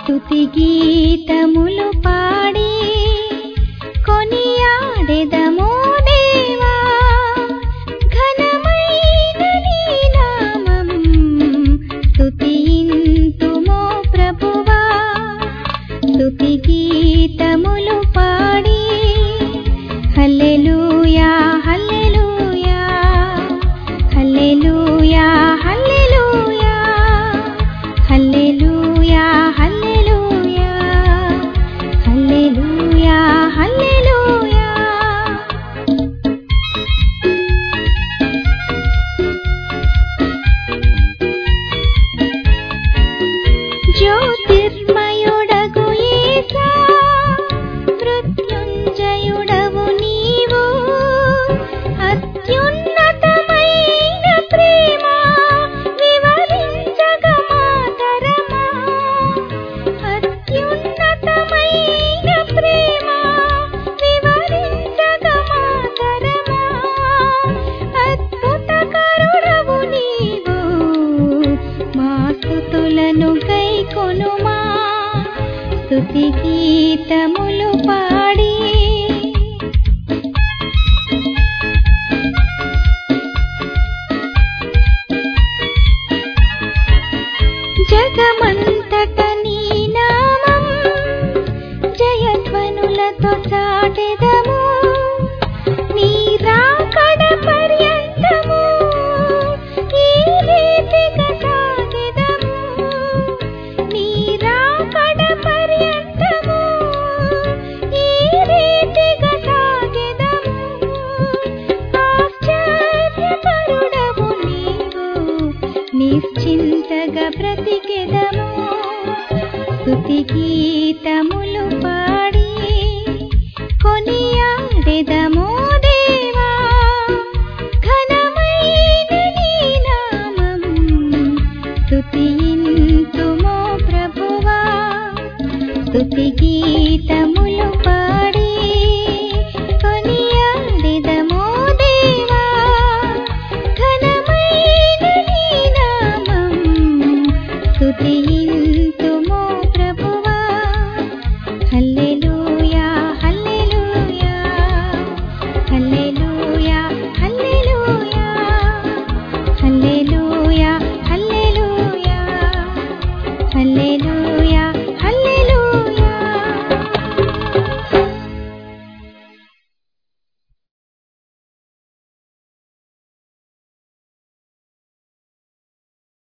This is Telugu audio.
స్తుతి గీతములు పాడి కొనియాడెదము దేవా ఘనమైన నీ నామం స్తుతింతుమో ప్రభువా స్తుతి గీతములు పాడి హల్లెలూయా హల్లెలూయా హల్లెలూయా హల్లెలూయా హల్లెలూయా హల్లెలూయా హల్లెలూయా హల్లెలూయా జ్యోతిర్మయుడగు యేసా మృత్యుంజయుడవు నీవు అత్యున్నతమైన ప్రేమ వివరించగ మాతరమా అత్యున్నతమైన ప్రేమ వివరించగ మాతరమా అద్భుతకరుడవు నీవు మా స్తుతులను గైకొనుమా స్తుతి గీతములు పాడి జగమంతట నీ నామం జయధ్వనులతో చాటెదము నీ రాకడ పర్యంతము ఈ రీతిగా సాగెదము నీ రాకడ పర్యంతము ఈ రీతిగా సాగెదము ఆశ్చర్యపరుడవు నీవు నిశ్చింతగా బ్రతికెదము స్తుతి గీతములు పాడి కొనియాడెదము